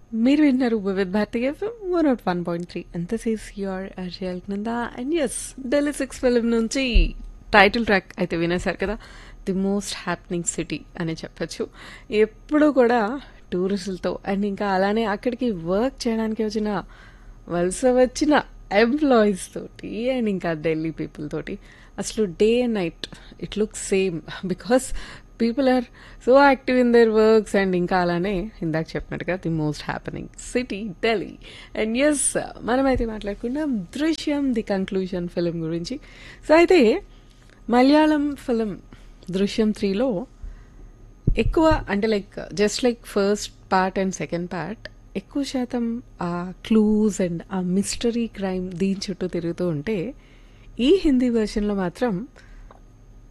మీరు విన్నారు Vividh Bharati FM one not one point three అంత సేస్ యువర్ అర్జల్ నందా and yes Delhi six film నుంచి టైటిల్ ట్రాక్ అయితే వినేశారు కదా ది మోస్ట్ హ్యాపెనింగ్ సిటీ అని చెప్పచ్చు ఎప్పుడు కూడా టూరిస్టులతో అండ్ ఇంకా అలానే అక్కడికి వర్క్ చేయడానికి వచ్చిన వలస వచ్చిన ఎంప్లాయీస్ తోటి అండ్ ఇంకా ఢిల్లీ పీపుల్ తోటి అసలు day and night it look same because people are so active in their works and ఇంకా అలానే ఇందాక చెప్పినట్టుగా the most happening city Delhi and yes మనమైతే మాట్లాడుకున్నాం దృశ్యం ది కంక్లూజన్ ఫిలిం గురించి సో అయితే మలయాళం ఫిలిం దృశ్యం త్రీలో ఎక్కువ అంటే like just like first part and second part ఎక్కువ శాతం ఆ క్లూజ్ అండ్ ఆ మిస్టరీ క్రైమ్ దీని చుట్టూ తిరుగుతూ ఉంటే ఈ హిందీ వెర్షన్లో మాత్రం